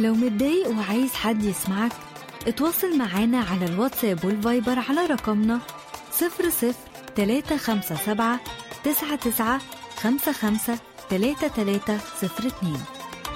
لو متضايق وعايز حد يسمعك اتواصل معانا على الواتساب والفايبر على رقمنا 00 357 99 55 3302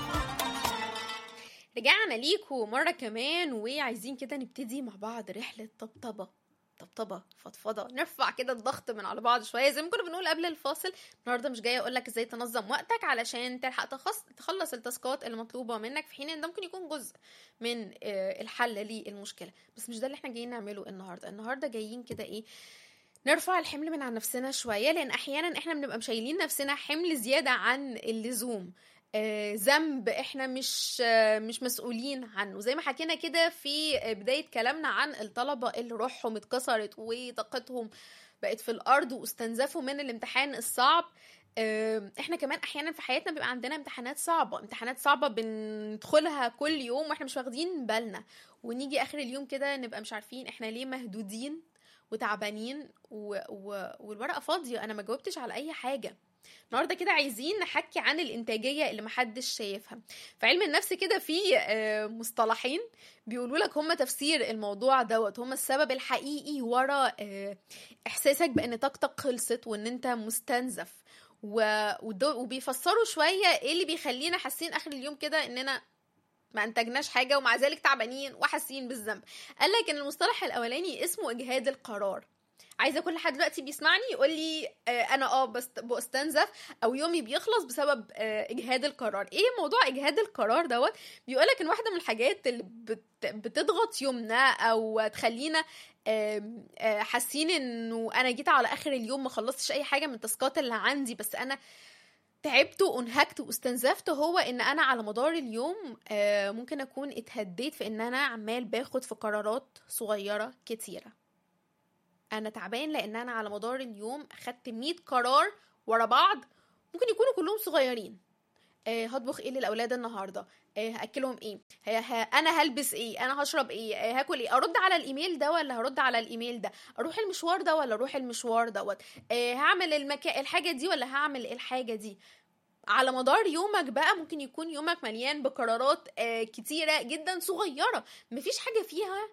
رجعنا ليكوا مرة كمان وعايزين كده نبتدي مع بعض رحلة طبطبة طبطبة فضفضة نرفع كده الضغط من على بعض شوية زي ما كنا بنقول قبل الفاصل النهاردة مش جاية أقولك ازاي تنظم وقتك علشان تلحق تخص... تخلص التاسكات اللي مطلوبة منك في حين ان ده ممكن يكون جزء من آه، الحل للمشكلة بس مش ده اللي احنا جايين نعمله النهاردة النهاردة جايين كده ايه نرفع الحمل من عن نفسنا شوية لأن أحيانا احنا بنبقى مشايلين نفسنا حمل زيادة عن اللزوم آه، ذنب احنا مش آه، مش مسؤولين عنه زي ما حكينا كده في آه، بداية كلامنا عن الطلبة اللي روحهم اتكسرت وطاقتهم بقت في الأرض واستنزفوا من الامتحان الصعب آه، احنا كمان احيانا في حياتنا بيبقى عندنا امتحانات صعبة امتحانات صعبة بندخلها كل يوم واحنا مش واخدين بالنا ونيجي اخر اليوم كده نبقى مش عارفين احنا ليه مهدودين وتعبانين و... و... والورقة فاضية انا ما جاوبتش على اي حاجة النهارده كده عايزين نحكي عن الانتاجيه اللي محدش شايفها في علم النفس كده في آه، مصطلحين بيقولوا لك هم تفسير الموضوع دوت هم السبب الحقيقي ورا آه، احساسك بان طاقتك خلصت وان انت مستنزف و... ودو- وبيفسروا شويه ايه اللي بيخلينا حاسين اخر اليوم كده اننا ما انتجناش حاجه ومع ذلك تعبانين وحاسين بالذنب قال لك ان المصطلح الاولاني اسمه اجهاد القرار عايزه كل حد دلوقتي بيسمعني يقول لي آه انا اه بست بستنزف او يومي بيخلص بسبب آه اجهاد القرار ايه موضوع اجهاد القرار دوت بيقول لك ان واحده من الحاجات اللي بت بتضغط يومنا او تخلينا آم، آه، حاسين انه انا جيت على اخر اليوم ما خلصتش اي حاجه من التاسكات اللي عندي بس انا تعبت وانهكت واستنزفت هو ان انا على مدار اليوم آه، ممكن اكون اتهديت في ان انا عمال باخد في قرارات صغيره كتيره انا تعبان لان انا على مدار اليوم اخدت 100 قرار ورا بعض ممكن يكونوا كلهم صغيرين آه هطبخ ايه للاولاد النهارده آه هاكلهم ايه ه... ه... انا هلبس ايه انا هشرب ايه آه هاكل ايه ارد على الايميل ده ولا هرد على الايميل ده اروح المشوار ده ولا اروح المشوار دوت آه هعمل المكا... الحاجه دي ولا هعمل الحاجه دي على مدار يومك بقى ممكن يكون يومك مليان بقرارات آه كتيره جدا صغيره مفيش حاجه فيها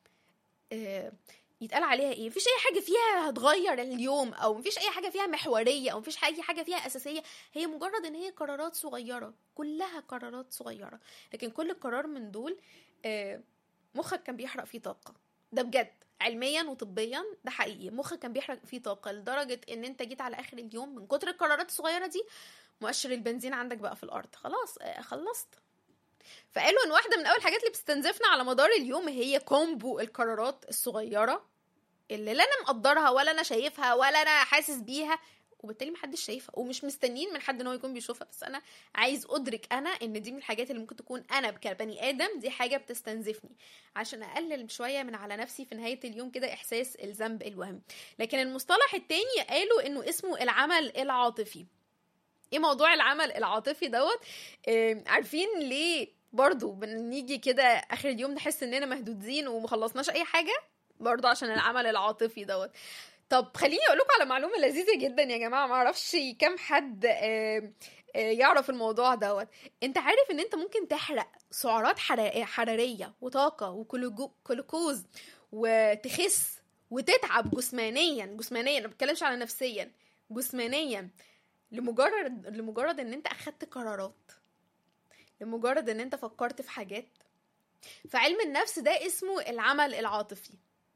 آه يتقال عليها ايه مفيش اي حاجه فيها هتغير اليوم او مفيش اي حاجه فيها محوريه او مفيش اي حاجه فيها اساسيه هي مجرد ان هي قرارات صغيره كلها قرارات صغيره لكن كل قرار من دول آه، مخك كان بيحرق فيه طاقه ده بجد علميا وطبيا ده حقيقي مخك كان بيحرق فيه طاقه لدرجه ان انت جيت على اخر اليوم من كتر القرارات الصغيره دي مؤشر البنزين عندك بقى في الارض خلاص آه، خلصت فقالوا ان واحده من اول الحاجات اللي بتستنزفنا على مدار اليوم هي كومبو القرارات الصغيره اللي لا انا مقدرها ولا انا شايفها ولا انا حاسس بيها وبالتالي محدش شايفها ومش مستنيين من حد ان هو يكون بيشوفها بس انا عايز ادرك انا ان دي من الحاجات اللي ممكن تكون انا كبني ادم دي حاجه بتستنزفني عشان اقلل شويه من على نفسي في نهايه اليوم كده احساس الذنب الوهم لكن المصطلح التاني قالوا انه اسمه العمل العاطفي ايه موضوع العمل العاطفي دوت آه عارفين ليه برضو بنيجي كده اخر اليوم نحس اننا مهدودين ومخلصناش اي حاجه برضو عشان العمل العاطفي دوت طب خليني اقول لكم على معلومه لذيذه جدا يا جماعه ما اعرفش كام حد آه، آه، يعرف الموضوع دوت انت عارف ان انت ممكن تحرق سعرات حرا- حراريه وطاقه وجلوكوز وتخس وتتعب جسمانيا جسمانيا ما بتكلمش على نفسيا جسمانيا لمجرد لمجرد ان انت اخدت قرارات لمجرد ان انت فكرت في حاجات فعلم النفس ده اسمه العمل العاطفي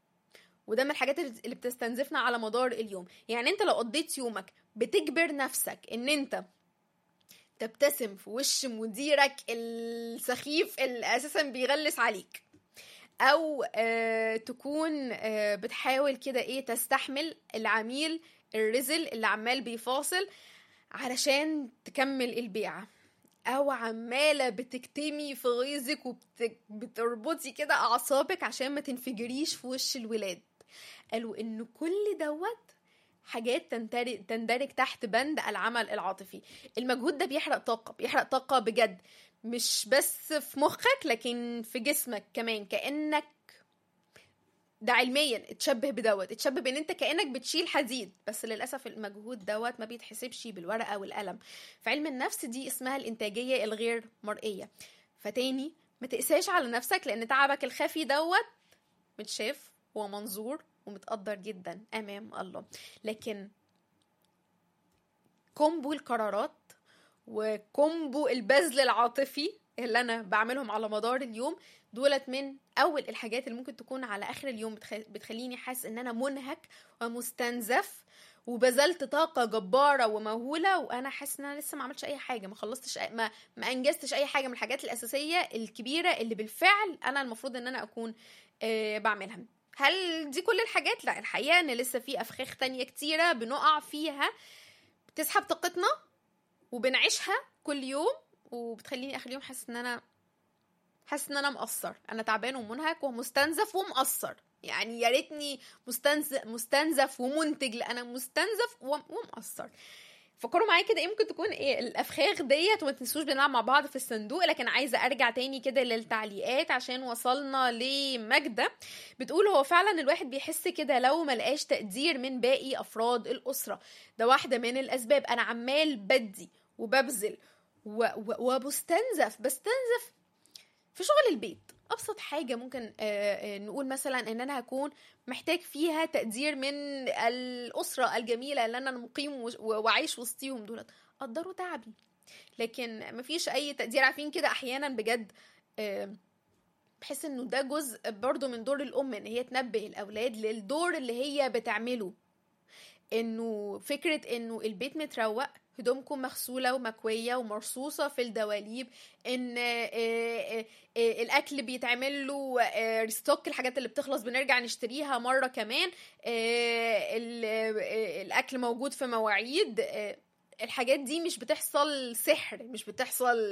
وده من الحاجات اللي اللي بتستنزفنا على مدار اليوم يعني انت لو قضيت يومك بتجبر نفسك ان انت تبتسم في وش مديرك السخيف اللي اساسا بيغلس عليك او آه تكون آه بتحاول كده ايه تستحمل العميل الرزل اللي عمال بيفاصل علشان تكمل البيعه او عماله بتكتمي في غيظك وبتربطي كده اعصابك عشان ما تنفجريش في وش الولاد قالوا ان كل دوت حاجات تندرج, تندرج تحت بند العمل العاطفي المجهود ده بيحرق طاقة بيحرق طاقة بجد مش بس في مخك لكن في جسمك كمان كأنك ده علميا اتشبه بدوت اتشبه بان انت كانك بتشيل حديد بس للاسف المجهود دوت ما بيتحسبش بالورقه والقلم في علم النفس دي اسمها الانتاجيه الغير مرئيه فتاني ما تقساش على نفسك لان تعبك الخفي دوت متشاف ومنظور ومتقدر جدا امام الله لكن كومبو القرارات وكومبو البذل العاطفي اللي انا بعملهم على مدار اليوم دولت من اول الحاجات اللي ممكن تكون على اخر اليوم بتخليني حاسس ان انا منهك ومستنزف وبذلت طاقة جبارة ومهولة وأنا حاسس إن أنا لسه ما عملتش أي حاجة ما خلصتش أي ما ما أنجزتش أي حاجة من الحاجات الأساسية الكبيرة اللي بالفعل أنا المفروض إن أنا أكون آه بعملها هل دي كل الحاجات؟ لا الحقيقة إن لسه في أفخاخ تانية كتيرة بنقع فيها بتسحب طاقتنا وبنعيشها كل يوم وبتخليني آخر اليوم حاسس إن أنا حاسس إن أنا مقصر أنا تعبان ومنهك ومستنزف ومقصر يعني يا ريتني مستنزف مستنزف ومنتج لا انا مستنزف ومقصر فكروا معايا كده ايه ممكن تكون ايه الافخاخ ديت وما تنسوش بنلعب مع بعض في الصندوق لكن عايزه ارجع تاني كده للتعليقات عشان وصلنا لماجده بتقول هو فعلا الواحد بيحس كده لو ملقاش تقدير من باقي افراد الاسره ده واحده من الاسباب انا عمال بدي وببذل وبستنزف بستنزف في شغل البيت ابسط حاجه ممكن نقول مثلا ان انا هكون محتاج فيها تقدير من الاسره الجميله اللي انا مقيم وعايش وسطيهم دولت قدروا تعبي لكن مفيش اي تقدير عارفين كده احيانا بجد بحس انه ده جزء برضو من دور الام ان هي تنبه الاولاد للدور اللي هي بتعمله انه فكره انه البيت متروق هدومكم مغسولة ومكوية ومرصوصة في الدواليب ان الاكل بيتعمل له ريستوك الحاجات اللي بتخلص بنرجع نشتريها مرة كمان الاكل موجود في مواعيد الحاجات دي مش بتحصل سحر مش بتحصل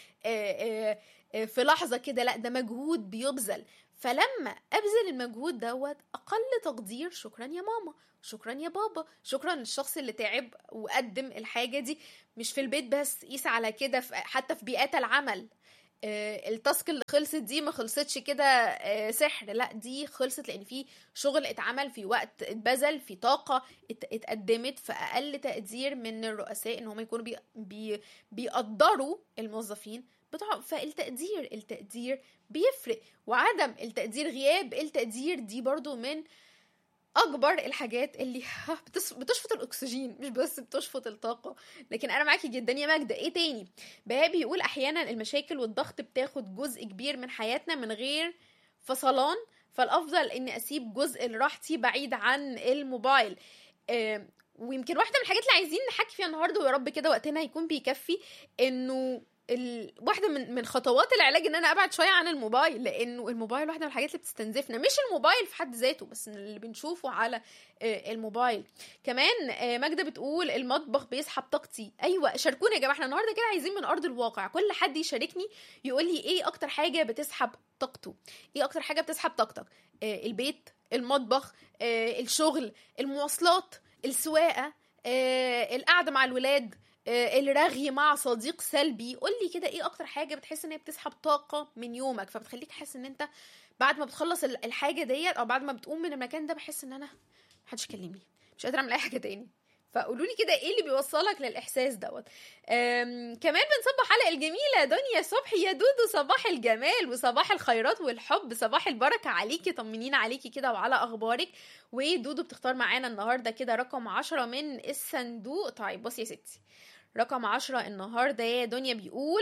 في لحظة كده لا ده مجهود بيبذل فلما ابذل المجهود دوت اقل تقدير شكرا يا ماما شكرا يا بابا شكرا للشخص اللي تعب وقدم الحاجه دي مش في البيت بس قيس على كده حتى في بيئات العمل آه التاسك اللي خلصت دي ما خلصتش كده آه سحر لا دي خلصت لان في شغل اتعمل في وقت اتبذل في طاقه اتقدمت في اقل تقدير من الرؤساء ان هم يكونوا بي بي بيقدروا الموظفين بتوع فالتقدير التقدير بيفرق وعدم التقدير غياب التقدير دي برضو من اكبر الحاجات اللي بتشفط الاكسجين مش بس بتشفط الطاقه لكن انا معاكي جدا يا ماجده ايه تاني بقى بيقول احيانا المشاكل والضغط بتاخد جزء كبير من حياتنا من غير فصلان فالافضل اني اسيب جزء لراحتي بعيد عن الموبايل آه ويمكن واحده من الحاجات اللي عايزين نحكي فيها النهارده ويا رب كده وقتنا يكون بيكفي انه ال... واحده من من خطوات العلاج ان انا ابعد شويه عن الموبايل لانه الموبايل واحده من الحاجات اللي بتستنزفنا مش الموبايل في حد ذاته بس اللي بنشوفه على الموبايل كمان ماجده بتقول المطبخ بيسحب طاقتي ايوه شاركونا يا جماعه احنا النهارده كده عايزين من ارض الواقع كل حد يشاركني يقول لي ايه اكتر حاجه بتسحب طاقته ايه اكتر حاجه بتسحب طاقتك البيت المطبخ الشغل المواصلات السواقه القعده مع الولاد الرغي مع صديق سلبي قول لي كده ايه اكتر حاجه بتحس ان هي بتسحب طاقه من يومك فبتخليك حاسس ان انت بعد ما بتخلص الحاجه ديت او بعد ما بتقوم من المكان ده بحس ان انا محدش يكلمني مش قادره اعمل اي حاجه تاني فقولوا لي كده ايه اللي بيوصلك للاحساس دوت كمان بنصبح على الجميله دنيا صبحي يا دودو صباح الجمال وصباح الخيرات والحب صباح البركه عليكي طمنينا عليكي كده وعلى اخبارك ودودو بتختار معانا النهارده كده رقم عشرة من الصندوق طيب بصي يا ستي رقم عشرة النهاردة يا دنيا بيقول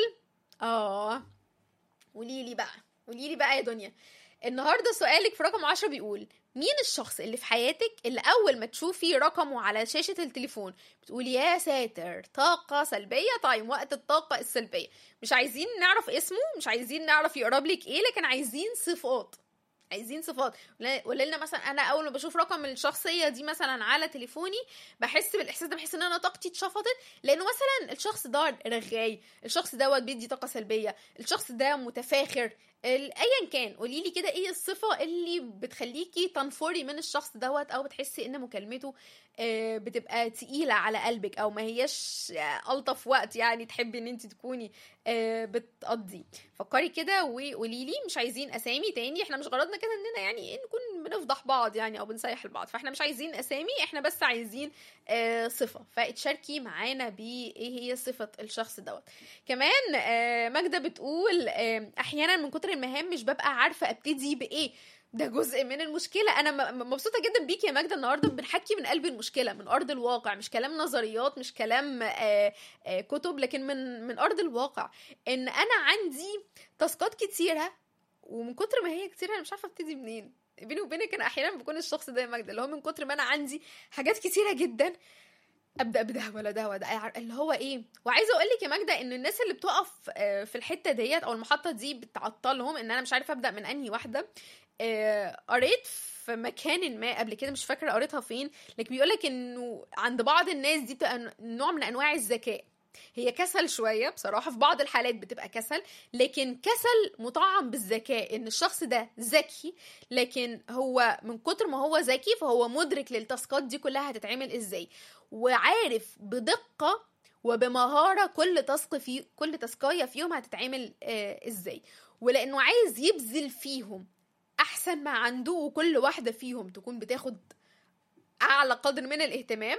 اه قوليلي بقى قوليلي بقى يا دنيا النهاردة سؤالك في رقم عشرة بيقول مين الشخص اللي في حياتك اللي أول ما تشوفي رقمه على شاشة التليفون بتقولي يا ساتر طاقة سلبية طيب وقت الطاقة السلبية مش عايزين نعرف اسمه مش عايزين نعرف يقرب لك ايه لكن عايزين صفات عايزين صفات قولي لنا مثلا انا اول ما بشوف رقم الشخصيه دي مثلا على تليفوني بحس بالاحساس ده بحس ان انا طاقتي اتشفطت لانه مثلا الشخص ده رغاي الشخص دوت بيدي طاقه سلبيه الشخص ده متفاخر ايا كان قولي لي كده ايه الصفه اللي بتخليكي تنفري من الشخص دوت او بتحسي ان مكالمته بتبقى تقيله على قلبك او ما هياش الطف وقت يعني تحبي ان انت تكوني بتقضي فكري كده وقولي لي مش عايزين اسامي تاني احنا مش غرضنا كده اننا يعني ايه نكون بنفضح بعض يعني او بنسيح البعض فاحنا مش عايزين اسامي احنا بس عايزين آه صفه فتشاركي معانا بايه هي صفه الشخص دوت كمان آه ماجده بتقول آه احيانا من كتر المهام مش ببقى عارفه ابتدي بايه ده جزء من المشكلة أنا م- م- مبسوطة جدا بيك يا ماجدة النهاردة بنحكي من قلب المشكلة من أرض الواقع مش كلام نظريات مش كلام آه آه كتب لكن من من أرض الواقع إن أنا عندي تاسكات كتيرة ومن كتر ما هي كتيرة أنا مش عارفة أبتدي منين بيني وبينك أنا أحيانا بكون الشخص ده يا ماجدة اللي هو من كتر ما أنا عندي حاجات كتيرة جدا ابدا بده ولا ده ولا اللي هو ايه وعايزه اقول لك يا ماجده ان الناس اللي بتقف آه، في الحته ديت او المحطه دي بتعطلهم ان انا مش عارفه ابدا من انهي واحده آه، قريت في مكان ما قبل كده مش فاكره قريتها فين لكن بيقولك انه عند بعض الناس دي بتبقى نوع من انواع الذكاء هي كسل شويه بصراحه في بعض الحالات بتبقى كسل لكن كسل مطعم بالذكاء ان الشخص ده ذكي لكن هو من كتر ما هو ذكي فهو مدرك للتاسكات دي كلها هتتعمل ازاي وعارف بدقه وبمهاره كل تاسك في كل تاسكايه فيهم هتتعمل آه ازاي ولانه عايز يبذل فيهم احسن ما عنده وكل واحده فيهم تكون بتاخد اعلى قدر من الاهتمام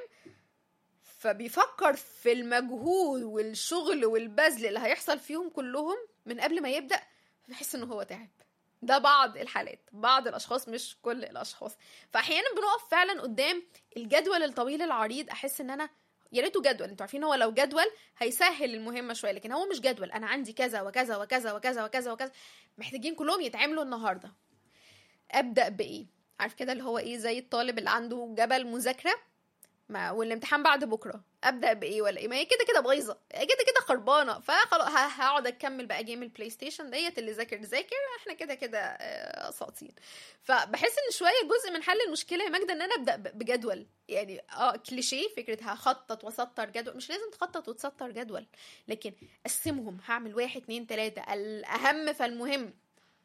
فبيفكر في المجهود والشغل والبذل اللي هيحصل فيهم كلهم من قبل ما يبدا بيحس ان هو تعب ده بعض الحالات بعض الاشخاص مش كل الاشخاص فاحيانا بنقف فعلا قدام الجدول الطويل العريض احس ان انا يا ريته جدول انتوا عارفين هو لو جدول هيسهل المهمه شويه لكن هو مش جدول انا عندي كذا وكذا وكذا وكذا وكذا وكذا محتاجين كلهم يتعملوا النهارده ابدا بايه عارف كده اللي هو ايه زي الطالب اللي عنده جبل مذاكره ما والامتحان بعد بكره ابدا بايه ولا ايه ما هي كده كده بايظه كده كده خربانه فخلاص ه- هقعد اكمل بقى جيم البلاي ستيشن ديت اللي ذاكر ذاكر احنا كده كده آه، ساقطين فبحس ان شويه جزء من حل المشكله يا ماجده ان انا ابدا ب- بجدول يعني اه كليشيه فكره هخطط واسطر جدول مش لازم تخطط وتسطر جدول لكن قسمهم هعمل واحد اتنين تلاته الاهم فالمهم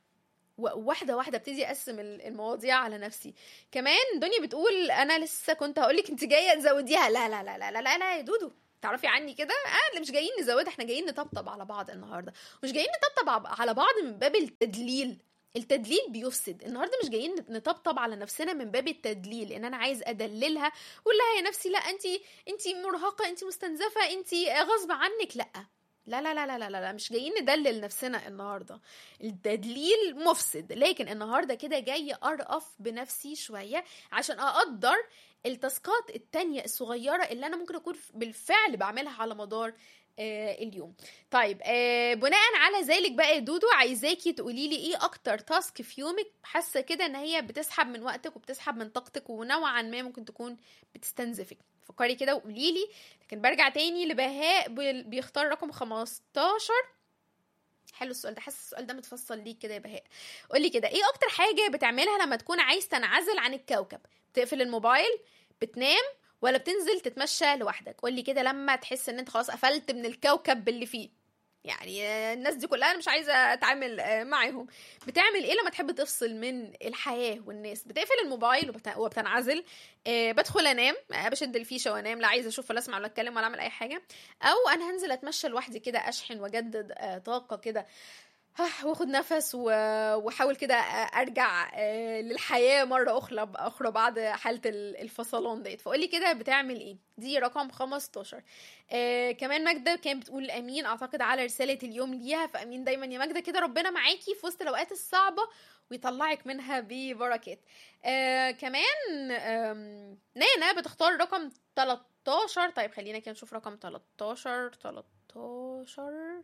واحده واحده ابتدي اقسم ال- المواضيع على نفسي كمان دنيا بتقول انا لسه كنت هقولك انت جايه تزوديها لا لا لا لا لا لا, لا يا دودو تعرفي عني كده اه اللي مش جايين نزود احنا جايين نطبطب على بعض النهارده مش جايين نطبطب ع- على بعض من باب التدليل التدليل بيفسد النهارده مش جايين نطبطب على نفسنا من باب التدليل ان انا عايز ادللها واقول لها يا نفسي لا انت انت مرهقه انت مستنزفه انت غصب عنك لا لا لا لا لا لا لا مش جايين ندلل نفسنا النهارده التدليل مفسد لكن النهارده كده جاي ارقف بنفسي شويه عشان اقدر التاسكات التانية الصغيرة اللي أنا ممكن أكون بالفعل بعملها على مدار آه اليوم طيب آه بناء على ذلك بقى يا دودو عايزاكي تقولي لي ايه اكتر تاسك في يومك حاسه كده ان هي بتسحب من وقتك وبتسحب من طاقتك ونوعا ما ممكن تكون بتستنزفك فكري كده وقولي لي لكن برجع تاني لبهاء بي- بيختار رقم 15 حلو السؤال ده حاسس السؤال ده متفصل ليك كده يا بهاء قولي كده ايه اكتر حاجه بتعملها لما تكون عايز تنعزل عن الكوكب بتقفل الموبايل بتنام ولا بتنزل تتمشى لوحدك قولي كده لما تحس ان انت خلاص قفلت من الكوكب اللي فيه يعني آه، الناس دي كلها انا مش عايزه اتعامل آه، معاهم بتعمل ايه لما تحب تفصل من الحياه والناس بتقفل الموبايل وبت- وبتنعزل آه، بدخل انام آه، بشد الفيشه وانام لا عايزه اشوف ولا اسمع ولا اتكلم ولا اعمل اي حاجه او انا هنزل اتمشى لوحدي كده اشحن واجدد آه، طاقه كده آه، واخد نفس و- واحاول كده آه، ارجع آه، للحياه مره اخرى اخرى بعد حاله ال- الفصلان ديت فقولي كده بتعمل ايه دي رقم 15 آه كمان ماجدة كانت بتقول امين اعتقد على رساله اليوم ليها فامين دايما يا ماجدة كده ربنا معاكي في وسط الاوقات الصعبه ويطلعك منها ببركات آه كمان آم، نانا بتختار رقم 13 طيب خلينا كده نشوف رقم 13 13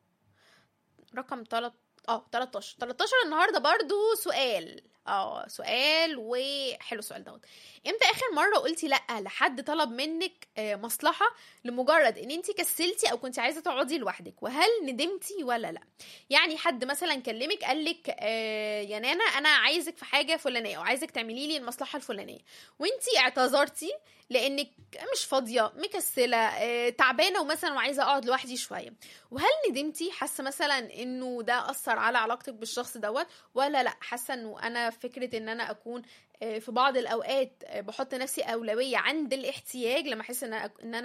رقم 3 اه 13 13 النهارده برضو سؤال اه سؤال وحلو السؤال دوت امتى اخر مره قلتي لا لحد طلب منك آه، مصلحه لمجرد ان انت كسلتي او كنت عايزه تقعدي لوحدك وهل ندمتي ولا لا يعني حد مثلا كلمك قال لك آه يا نانا انا عايزك في حاجه فلانيه او عايزك تعملي لي المصلحه الفلانيه وانت اعتذرتي لانك مش فاضيه مكسله آه تعبانه ومثلا وعايزه اقعد لوحدي شويه وهل ندمتي حاسه مثلا انه ده اثر على علاقتك بالشخص دوت ولا لا حاسه انه انا فكره ان انا اكون آه، في بعض الاوقات آه، بحط نفسي اولويه عند الاحتياج لما احس ان أنا- ان انا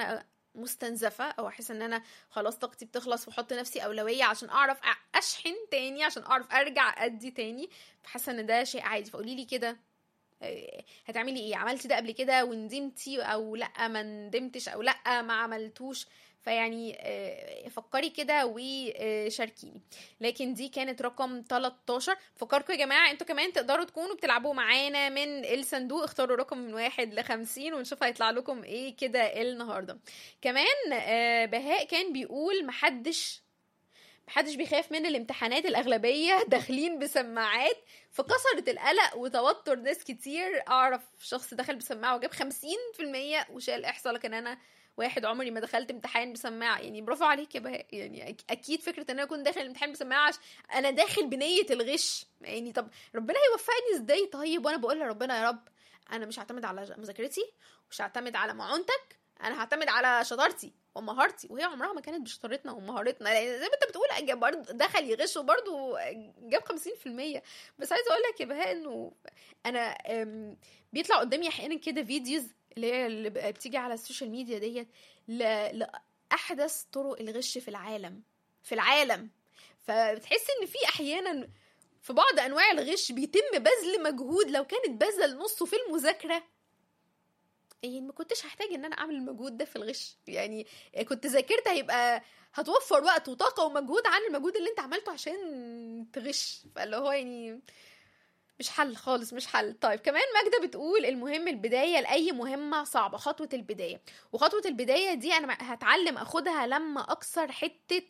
مستنزفه او احس ان انا خلاص طاقتي بتخلص واحط نفسي اولويه عشان اعرف أ- اشحن تاني عشان اعرف ارجع ادي تاني فحاسه ان ده شيء عادي فقولي لي كده آه، هتعملي ايه عملتي ده قبل كده وندمتي او لا ما ندمتش او لا ما عملتوش فيعني آه، فكري كده وشاركيني لكن دي كانت رقم 13 فكركم يا جماعه انتوا كمان تقدروا تكونوا بتلعبوا معانا من الصندوق اختاروا رقم من واحد لخمسين ونشوف هيطلع لكم ايه كده النهارده كمان آه، بهاء كان بيقول محدش محدش بيخاف من الامتحانات الأغلبية داخلين بسماعات فكسرت القلق وتوتر ناس كتير أعرف شخص دخل بسماعة وجاب خمسين في المية وشال إحصاء لكن أنا واحد عمري ما دخلت امتحان بسماعة يعني برافو عليك يا بهاء يعني أك- أكيد فكرة إن أنا أكون داخل الامتحان بسماعة عش... أنا داخل بنية الغش يعني طب ربنا هيوفقني إزاي طيب وأنا بقول لربنا يا رب أنا مش هعتمد على مذاكرتي مش هعتمد على معونتك أنا هعتمد على شطارتي ومهارتي وهي عمرها ما كانت بشطارتنا ومهارتنا لان زي ما انت بتقول أج- برضه دخل يغش وبرضه جاب 50% بس عايزه اقول لك يا بهاء انه انا أم، بيطلع قدامي احيانا كده فيديوز اللي هي اللي بقى بتيجي على السوشيال ميديا ديت ل- لاحدث طرق الغش في العالم في العالم فبتحس ان في احيانا في بعض انواع الغش بيتم بذل مجهود لو كانت بذل نصه في المذاكره يعني ما كنتش هحتاج ان انا اعمل المجهود ده في الغش يعني كنت ذاكرت هيبقى هتوفر وقت وطاقه ومجهود عن المجهود اللي انت عملته عشان تغش فاللي هو يعني مش حل خالص مش حل طيب كمان ماجدة بتقول المهم البداية لأي مهمة صعبة خطوة البداية وخطوة البداية دي أنا هتعلم أخدها لما أكسر حتة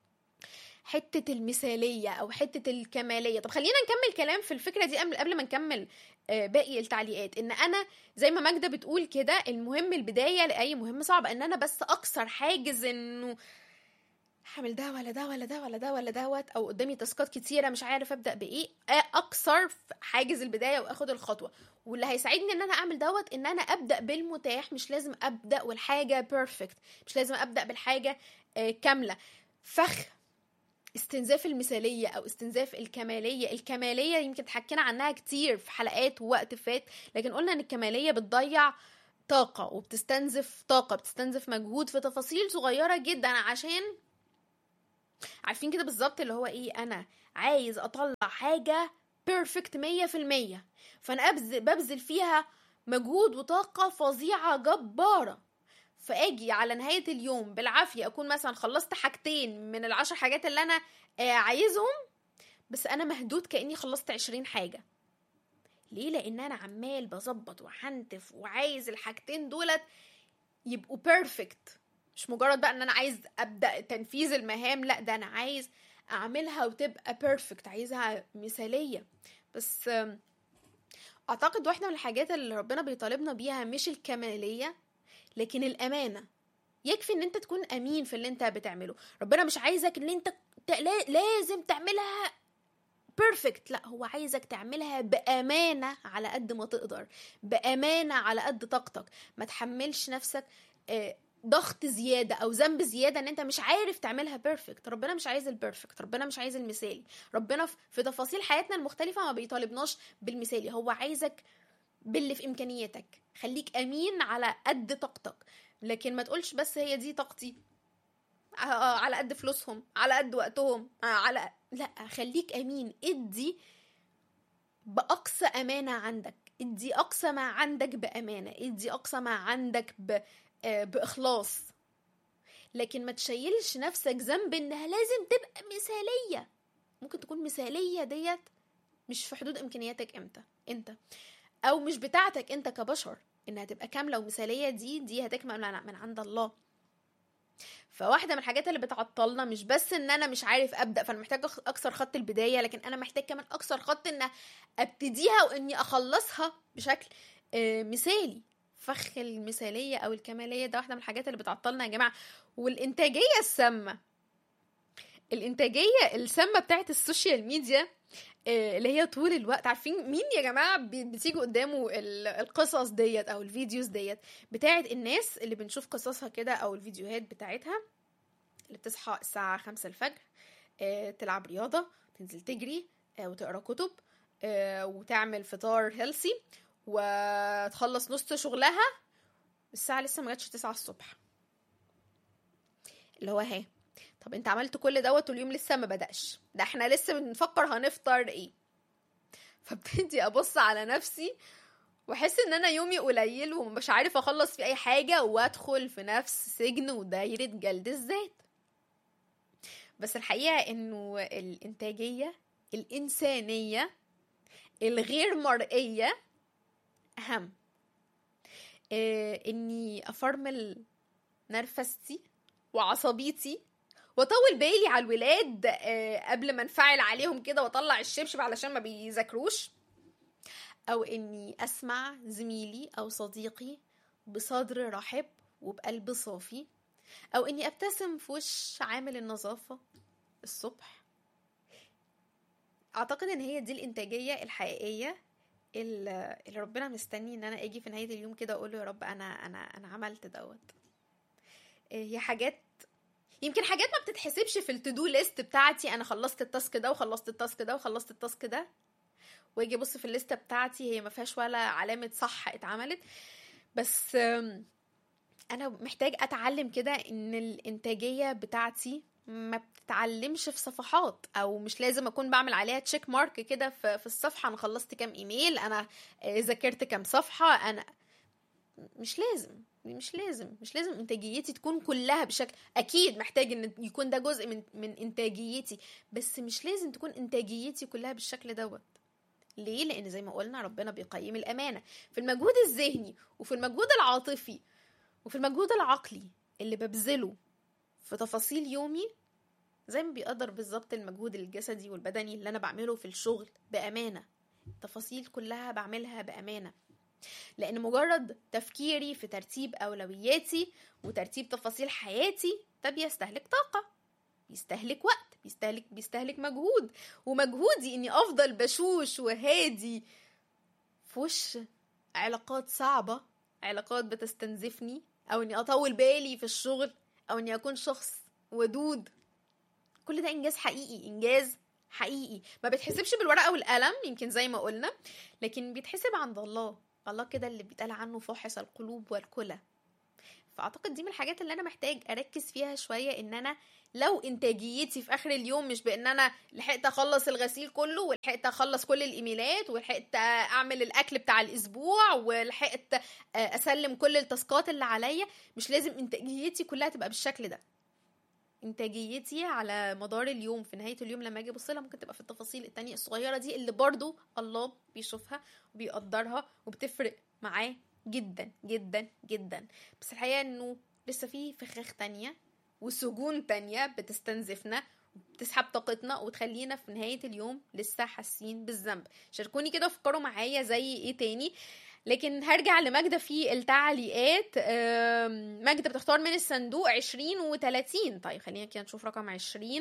حتة المثالية أو حتة الكمالية طب خلينا نكمل كلام في الفكرة دي قبل قبل ما نكمل آه، باقي التعليقات ان انا زي ما ماجدة بتقول كده المهم البداية لأي مهمة صعبة ان انا بس اكسر حاجز انه هعمل ده ولا ده ولا ده ولا ده ولا دوت او قدامي تاسكات كتيره مش عارف ابدا بايه آه، اكسر في حاجز البدايه واخد الخطوه واللي هيساعدني ان انا اعمل دوت ان انا ابدا بالمتاح مش لازم ابدا والحاجه بيرفكت مش لازم ابدا بالحاجه آه، كامله فخ استنزاف المثالية أو استنزاف الكمالية الكمالية يمكن حكينا عنها كتير في حلقات ووقت فات لكن قلنا أن الكمالية بتضيع طاقة وبتستنزف طاقة بتستنزف مجهود في تفاصيل صغيرة جدا عشان عارفين كده بالظبط اللي هو ايه انا عايز اطلع حاجة بيرفكت مية في المية فانا أبذل, ببذل فيها مجهود وطاقة فظيعة جبارة فاجي على نهاية اليوم بالعافية اكون مثلا خلصت حاجتين من العشر حاجات اللي انا آه، عايزهم بس انا مهدود كاني خلصت عشرين حاجة ليه لان انا عمال بظبط وحنتف وعايز الحاجتين دولت يبقوا بيرفكت مش مجرد بقى ان انا عايز ابدا تنفيذ المهام لا ده انا عايز اعملها وتبقى بيرفكت عايزها مثاليه بس آم، اعتقد واحده من الحاجات اللي ربنا بيطالبنا بيها مش الكماليه لكن الامانه يكفي ان انت تكون امين في اللي انت بتعمله ربنا مش عايزك ان انت ت- لا- لازم تعملها بيرفكت لا هو عايزك تعملها بامانه على قد ما تقدر بامانه على قد طاقتك ما تحملش نفسك آه، ضغط زياده او ذنب زياده ان انت مش عارف تعملها بيرفكت ربنا مش عايز البيرفكت ربنا مش عايز المثالي ربنا في- في تفاصيل حياتنا المختلفه ما بيطالبناش بالمثالي هو عايزك باللي في امكانياتك خليك امين على قد طاقتك لكن ما تقولش بس هي دي طاقتي آه، آه، على قد فلوسهم على قد وقتهم آه، على لا خليك امين ادي باقصى امانه عندك ادي اقصى ما عندك بامانه ادي اقصى ما عندك ب... آه، باخلاص لكن ما تشيلش نفسك ذنب انها لازم تبقى مثاليه ممكن تكون مثاليه ديت مش في حدود امكانياتك امتى انت او مش بتاعتك انت كبشر انها تبقى كامله ومثاليه دي دي هتكمل من من عند الله فواحده من الحاجات اللي بتعطلنا مش بس ان انا مش عارف ابدا فانا محتاج أخ- اكسر خط البدايه لكن انا محتاج كمان اكسر خط ان ابتديها واني اخلصها بشكل آه، مثالي فخ المثاليه او الكماليه ده واحده من الحاجات اللي بتعطلنا يا جماعه والانتاجيه السامه الانتاجيه السامه بتاعت السوشيال ميديا آه، اللي هي طول الوقت عارفين مين يا جماعه بي- بتيجي قدامه ال- القصص ديت او الفيديوز ديت بتاعت الناس اللي بنشوف قصصها كده او الفيديوهات بتاعتها اللي بتصحى الساعه خمسة الفجر آه، تلعب رياضه تنزل تجري آه، وتقرا كتب آه، وتعمل فطار هيلسي وتخلص نص شغلها الساعه لسه ما جاتش 9 الصبح اللي هو ها طب انت عملت كل دوت واليوم لسه ما بدأش ده احنا لسه بنفكر هنفطر ايه فابتدي ابص على نفسي واحس ان انا يومي قليل ومش عارف اخلص في اي حاجه وادخل في نفس سجن ودايره جلد الذات بس الحقيقه انه الانتاجيه الانسانيه الغير مرئيه اهم إيه اني افرمل نرفستي وعصبيتي واطول بالي على الولاد آه، قبل ما انفعل عليهم كده واطلع الشبشب علشان ما بيذاكروش او اني اسمع زميلي او صديقي بصدر رحب وبقلب صافي او اني ابتسم في وش عامل النظافه الصبح اعتقد ان هي دي الانتاجيه الحقيقيه اللي اللي ربنا مستني ان انا اجي في نهايه اليوم كده اقول له يا رب انا انا انا عملت دوت هي حاجات يمكن حاجات ما بتتحسبش في التو ليست بتاعتي انا خلصت التاسك ده وخلصت التاسك ده وخلصت التاسك ده واجي ابص في الليسته بتاعتي هي ما فيهاش ولا علامه صح اتعملت بس آم، انا محتاج اتعلم كده ان الانتاجيه بتاعتي ما بتتعلمش في صفحات او مش لازم اكون بعمل عليها تشيك مارك كده في في الصفحه انا خلصت كام ايميل انا آه، ذاكرت كام صفحه انا مش لازم مش لازم مش لازم انتاجيتي تكون كلها بشكل اكيد محتاج ان يكون ده جزء من من انتاجيتي بس مش لازم تكون انتاجيتي كلها بالشكل دوت ليه لان زي ما قلنا ربنا بيقيم الامانه في المجهود الذهني وفي المجهود العاطفي وفي المجهود العقلي اللي ببذله في تفاصيل يومي زي ما بيقدر بالظبط المجهود الجسدي والبدني اللي انا بعمله في الشغل بامانه التفاصيل كلها بعملها بامانه لان مجرد تفكيري في ترتيب اولوياتي وترتيب تفاصيل حياتي ده بيستهلك طاقه بيستهلك وقت بيستهلك بيستهلك مجهود ومجهودي اني افضل بشوش وهادي في وش علاقات صعبه علاقات بتستنزفني او اني اطول بالي في الشغل او اني اكون شخص ودود كل ده انجاز حقيقي انجاز حقيقي ما بيتحسبش بالورقه والقلم يمكن زي ما قلنا لكن بيتحسب عند الله الله كده اللي بيتقال عنه فاحص القلوب والكلى فاعتقد دي من الحاجات اللي انا محتاج اركز فيها شويه ان انا لو انتاجيتي في اخر اليوم مش بان انا لحقت اخلص الغسيل كله ولحقت اخلص كل الايميلات ولحقت اعمل الاكل بتاع الاسبوع ولحقت اسلم كل التاسكات اللي عليا مش لازم انتاجيتي كلها تبقى بالشكل ده انتاجيتي على مدار اليوم في نهايه اليوم لما اجي ابص لها ممكن تبقى في التفاصيل التانية الصغيره دي اللي برضو الله بيشوفها وبيقدرها وبتفرق معاه جدا جدا جدا بس الحقيقه انه لسه في فخاخ تانية وسجون تانية بتستنزفنا بتسحب طاقتنا وتخلينا في نهاية اليوم لسه حاسين بالذنب شاركوني كده وفكروا معايا زي ايه تاني لكن هرجع لماجدة في التعليقات ماجدة بتختار من الصندوق عشرين وتلاتين طيب خلينا كده نشوف رقم عشرين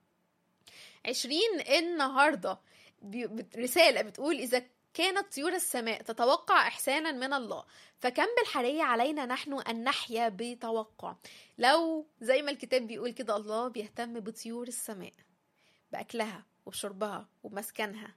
عشرين النهاردة رسالة بتقول إذا كانت طيور السماء تتوقع إحسانا من الله فكم بالحرية علينا نحن أن نحيا بتوقع لو زي ما الكتاب بيقول كده الله بيهتم بطيور السماء بأكلها وبشربها وبمسكنها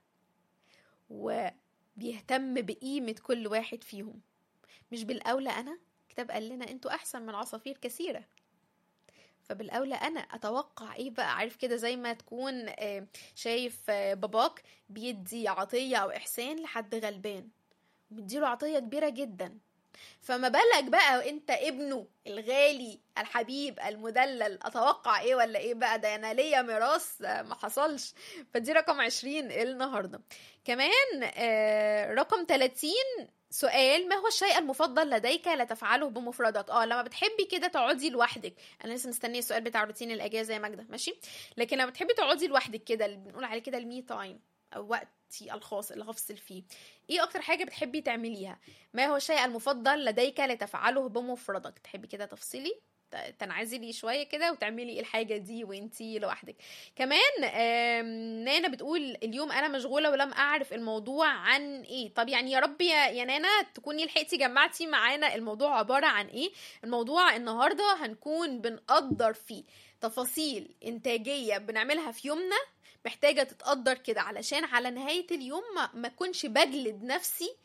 وبيهتم بقيمة كل واحد فيهم مش بالأولى أنا الكتاب قال لنا أنتوا أحسن من عصافير كثيرة فبالاولى انا اتوقع ايه بقى عارف كده زي ما تكون شايف باباك بيدي عطيه او احسان لحد غلبان مديله عطيه كبيره جدا فما بالك بقى وانت ابنه الغالي الحبيب المدلل اتوقع ايه ولا ايه بقى ده انا ليا ميراث ما حصلش فدي رقم عشرين النهارده كمان رقم 30 سؤال ما هو الشيء المفضل لديك لا تفعله بمفردك اه لما بتحبي كده تقعدي لوحدك انا لسه مستنيه السؤال بتاع روتين الاجازه يا ماجده ماشي لكن لما بتحبي تقعدي لوحدك كده اللي بنقول عليه كده المي تايم او وقتي الخاص اللي هفصل فيه ايه اكتر حاجه بتحبي تعمليها ما هو الشيء المفضل لديك لتفعله بمفردك تحبي كده تفصلي تنعزلي شويه كده وتعملي الحاجه دي وانتي لوحدك كمان نانا بتقول اليوم انا مشغوله ولم اعرف الموضوع عن ايه طب يعني يا رب يا نانا تكوني لحقتي جمعتي معانا الموضوع عباره عن ايه الموضوع النهارده هنكون بنقدر فيه تفاصيل انتاجيه بنعملها في يومنا محتاجه تتقدر كده علشان على نهايه اليوم ما, ما كنش بجلد نفسي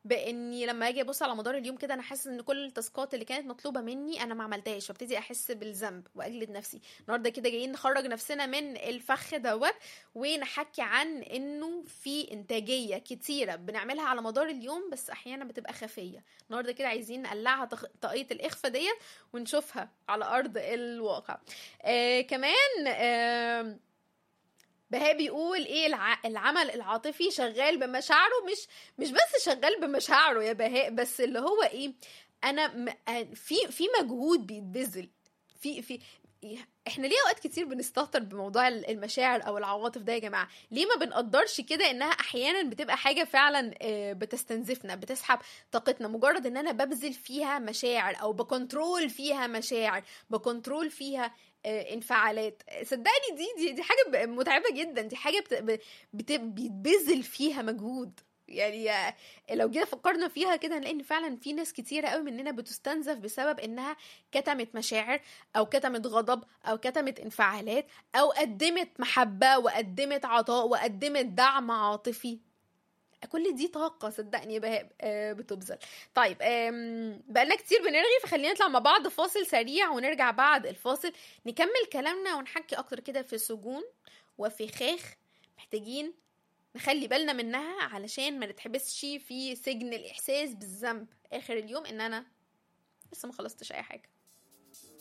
باني لما اجي ابص على مدار اليوم كده انا حاسس ان كل التاسكات اللي كانت مطلوبه مني انا ما عملتهاش وابتدي احس بالذنب واجلد نفسي النهارده كده جايين نخرج نفسنا من الفخ دوت ونحكي عن انه في انتاجيه كتيره بنعملها على مدار اليوم بس احيانا بتبقى خفيه النهارده كده عايزين نقلعها تخ- طاقيه الاخفاء ديت ونشوفها على ارض الواقع آه كمان آه بهاء بيقول ايه الع... العمل العاطفي شغال بمشاعره مش مش بس شغال بمشاعره يا بهاء بس اللي هو ايه انا م... آه، في في مجهود بيتبذل في في احنا ليه اوقات كتير بنستهتر بموضوع ال- المشاعر او العواطف ده يا جماعه ليه ما بنقدرش كده انها احيانا بتبقى حاجه فعلا آه، بتستنزفنا بتسحب طاقتنا مجرد ان انا ببذل فيها مشاعر او بكنترول فيها مشاعر بكنترول فيها آه، انفعالات صدقني دي دي دي حاجه ب- متعبه جدا دي حاجه بت... ب- بت... بيتبذل فيها مجهود يعني آه، لو جينا فكرنا فيها كده هنلاقي ان فعلا في ناس كتيره قوي مننا بتستنزف بسبب انها كتمت مشاعر او كتمت غضب او كتمت انفعالات او قدمت محبه وقدمت عطاء وقدمت دعم عاطفي كل دي طاقة صدقني يا بهاء آه، بتبذل طيب آم، بقالنا كتير بنرغي فخلينا نطلع مع بعض فاصل سريع ونرجع بعد الفاصل نكمل كلامنا ونحكي أكتر كده في سجون وفخاخ محتاجين نخلي بالنا منها علشان ما نتحبسش في سجن الإحساس بالذنب آخر اليوم إن أنا لسه ما خلصتش أي حاجة